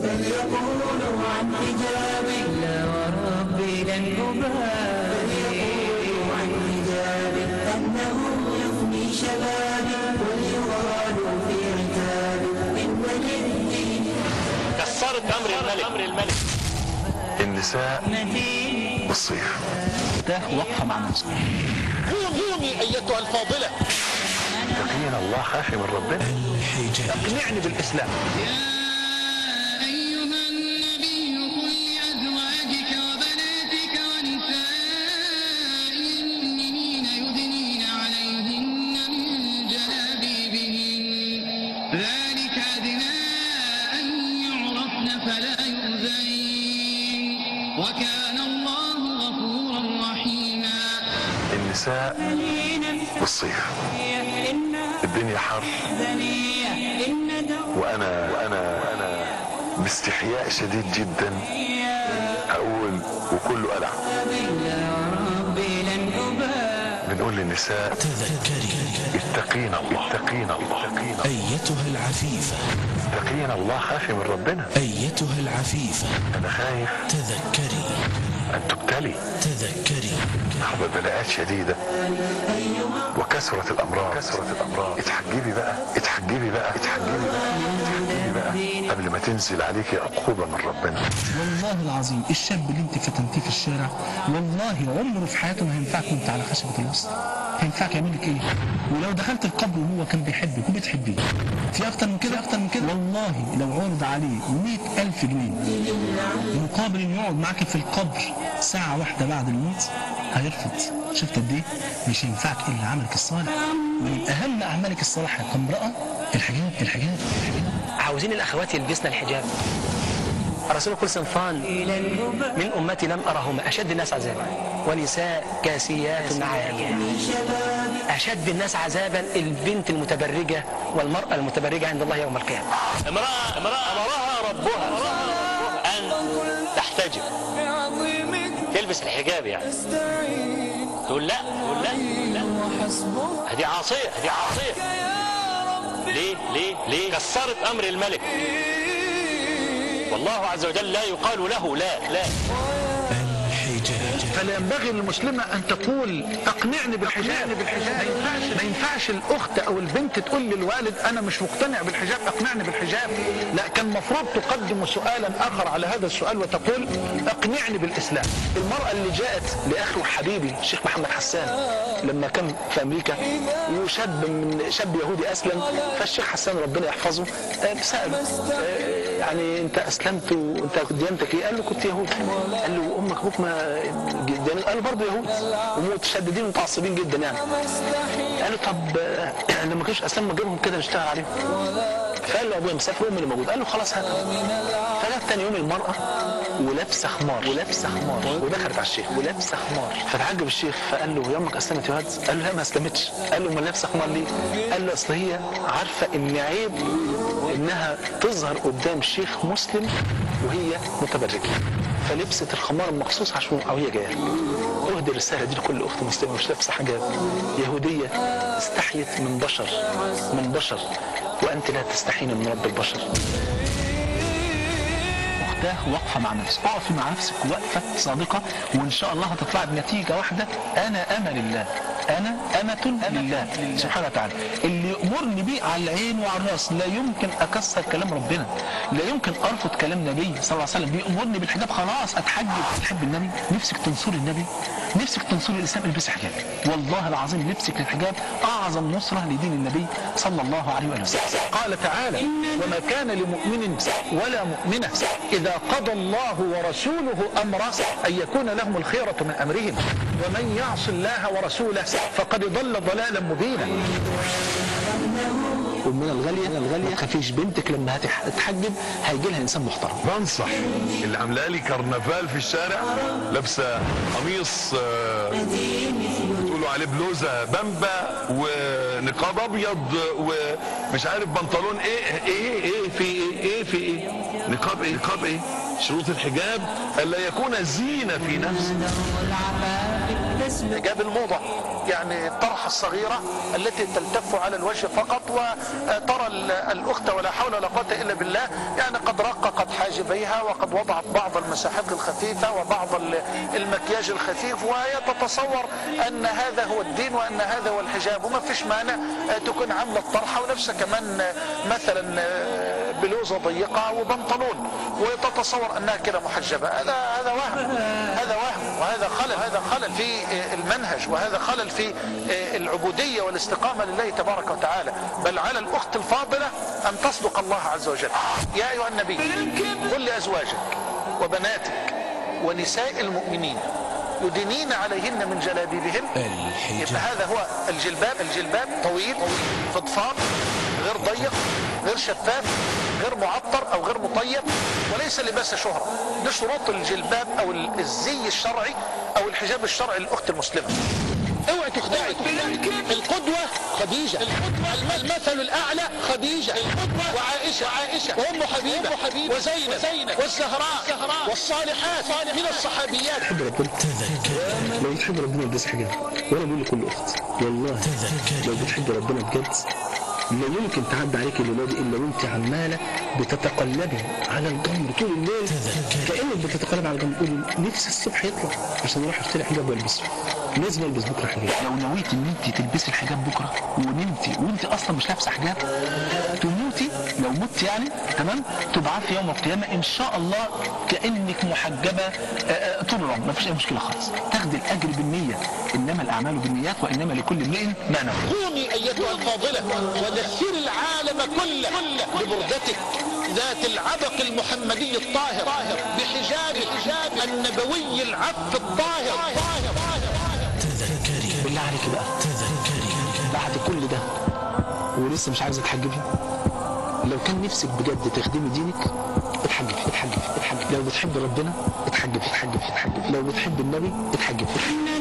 بل يقولوا عن حجابي لا وربي لن أبالي عن حجابي أنه يفني شبابي وليغالوا في عتابي إن للدين كسرت امر الملك امر الملك النساء مدين والصيف ده وقفه مع نفسك قومي ايتها الفاضله تقينا الله خافي من ربنا اقنعني بالاسلام أيها النبي قل لأزواجك وبناتك ونساء المؤمنين يدنين عليهن من جلابيبهن ذلك أدنى أن يعرفن فلا يؤذين وكان الله غفورا رحيما النساء والصيف إنها الدنيا حر ثنية إن دور وانا وانا وانا باستحياء شديد جدا هقول وكله قلع لا وربي لن أبالي بنقول للنساء تذكري اتقينا الله اتقينا الله اتقينا أيتها العفيفة اتقينا الله خافي من ربنا أيتها العفيفة انا خايف تذكري ان تبتلي تذكري تحضر بلاءات شديدة وكثرة الأمراض كثرة الأمراض اتحجبي بقى اتحجبي بقى اتحجبي بقى اتحجبي بقى قبل ما تنزل عليكي عقوبة من ربنا والله العظيم الشاب اللي انت فتنتيه في الشارع والله عمره في حياته ما هينفعك وانت على خشبة الوسط هينفعك يعمل لك ايه ولو دخلت القبر وهو كان بيحبك وبتحبيه في اكتر من كده اكتر من كده والله لو عرض عليه مئة الف جنيه مقابل انه يقعد معاك في القبر ساعة واحدة بعد الموت هيرفض شفت قد ايه مش هينفعك الا عملك الصالح ومن اهم اعمالك الصالحة كامرأة الحجاب الحجاب الحجاب عاوزين الاخوات يلبسن الحجاب رسول كل صنفان من امتي لم ارهما اشد الناس عذابا ونساء كاسيات عاريات اشد الناس عذابا البنت المتبرجه والمراه المتبرجه عند الله يوم القيامه امراه امراه امرها ربها ان تحتجب تلبس الحجاب يعني تقول لا تقول لا لا هذه عاصيه هذه عاصيه ليه ليه ليه كسرت امر الملك والله عز وجل لا يقال له لا لا الحجاب فلا ينبغي للمسلمة أن تقول أقنعني بالحجاب ما ينفعش ما ينفعش الأخت أو البنت تقول للوالد أنا مش مقتنع بالحجاب أقنعني بالحجاب لا كان المفروض تقدم سؤالا آخر على هذا السؤال وتقول أقنعني بالإسلام المراه اللي جاءت لاخي وحبيبي الشيخ محمد حسان لما كان في امريكا وشاب من شاب يهودي اسلم فالشيخ حسان ربنا يحفظه آه، ساله آه، يعني انت اسلمت وانت ديانتك ايه؟ قال له كنت يهودي قال له امك ابوك ما ديانة قال له برضه يهود ومتشددين ومتعصبين جدا يعني قال له طب آه، لما كانش اسلام ما جابهم كده نشتغل عليهم فقال له ابويا مسافر امي اللي موجود قال له خلاص هات فجت تاني يوم المراه ولابسه خمار ولابسه خمار ودخلت على الشيخ ولابسه خمار فتعجب الشيخ فقال له يا امك اسلمت يا واد قال له لا ما اسلمتش قال له امال لابسه خمار ليه قال له اصل هي عارفه ان عيب انها تظهر قدام شيخ مسلم وهي متبرجه فلبست الخمار مخصوص عشان او هي جايه اهدي الرساله دي لكل اخت مسلمه مش لابسه حجاب يهوديه استحيت من بشر من بشر وانت لا تستحين من رب البشر اختاه واقفه مع نفسك اقفي مع نفسك وقفه صادقه وان شاء الله هتطلعي بنتيجه واحده انا امل الله انا امة لله سبحانه وتعالى اللي يأمرني بيه على العين وعلى الراس لا يمكن اكسر كلام ربنا لا يمكن ارفض كلام النبي صلى الله عليه وسلم بيأمرني بالحجاب خلاص اتحجب تحب النبي نفسك تنصري النبي نفسك تنصري الاسلام البسي حجاب والله العظيم لبسك للحجاب اعظم نصره لدين النبي صلى الله عليه وآله وسلم قال تعالى وما كان لمؤمن ولا مؤمنة إذا قضى الله ورسوله أمرا أن يكون لهم الخيرة من أمرهم ومن يعص الله ورسوله فقد ضل ضلالا مبينا ومن الغاليه الغاليه ما تخافيش بنتك لما هتتحجب هيجي لها انسان محترم بنصح اللي عامله لي كرنفال في الشارع لابسه قميص آه، بتقولوا عليه بلوزه بامبا ونقاب ابيض ومش عارف بنطلون ايه ايه ايه في ايه ايه في ايه نقاب ايه نقاب ايه شروط الحجاب الا يكون زينه في نفسه حجاب الموضة يعني الطرحة الصغيرة التي تلتف على الوجه فقط وترى ال- الأخت ولا حول ولا قوة إلا بالله يعني قد رققت حاجبيها وقد وضعت بعض المساحات الخفيفة وبعض ال- المكياج الخفيف وهي تتصور أن هذا هو الدين وأن هذا هو الحجاب وما فيش مانع آه، تكون عاملة الطرحة ونفسها كمان آه، مثلا آه، بلوزة ضيقة وبنطلون وتتصور أنها كده محجبة هذا هذا وهم هذا وهم وهذا خلل هذا خلل في آه، المنهج وهذا خلل في آه، العبودية والاستقامة لله تبارك وتعالى بل على الأخت الفاضلة أن تصدق الله عز وجل يا أيها النبي قل لأزواجك وبناتك ونساء المؤمنين يدنين عليهن من جلابيبهن يبقى الحجاب هذا هو الجلباب الجلباب طويل فضفاض غير ضيق غير شفاف غير معطر او غير مطيب وليس لباس شهرة دي شروط الجلباب او الزي الشرعي او الحجاب الشرعي للاخت المسلمة اوعي تخدعي القدوة خديجة المثل الاعلى خديجة وعائشة وعائشة وام حبيبة وزينب وزينب والزهراء والصالحات من الصحابيات تحب ربنا تذكري لو بتحب ربنا البس حجاب وانا بقول لكل اخت والله لو بتحب ربنا بجد لا يمكن تعدي عليك الليله دي الا وانت عماله بتتقلبي على الجمر طول الليل كانك بتتقلب على الجمر تقولي نفسي الصبح يطلع عشان اروح اشتري حجاب والبسه لازم البس بكره حجاب لو نويتي ان انت تلبسي الحجاب بكره ونمتي وانت اصلا مش لابسه حجاب تموتي لو مت يعني تمام تبعثي يوم القيامه ان شاء الله كانك محجبه آه، آه، طول العمر ما فيش اي مشكله خالص تاخدي الاجر بالنيه انما الاعمال بالنيات وانما لكل امرئ ما نوى قومي ايتها الفاضلة ودثري العالم كله ببردتك ذات العبق المحمدي الطاهر بحجاب الحجاب النبوي العف الطاهر تذكري بالله عليك بقى تذكري بعد كل ده ولسه مش عايزه تحجبي لو كان نفسك بجد تخدمي دينك اتحجبي اتحجبي اتحجبي لو بتحب ربنا اتحجبي اتحجبي اتحجبي لو بتحب النبي اتحجبي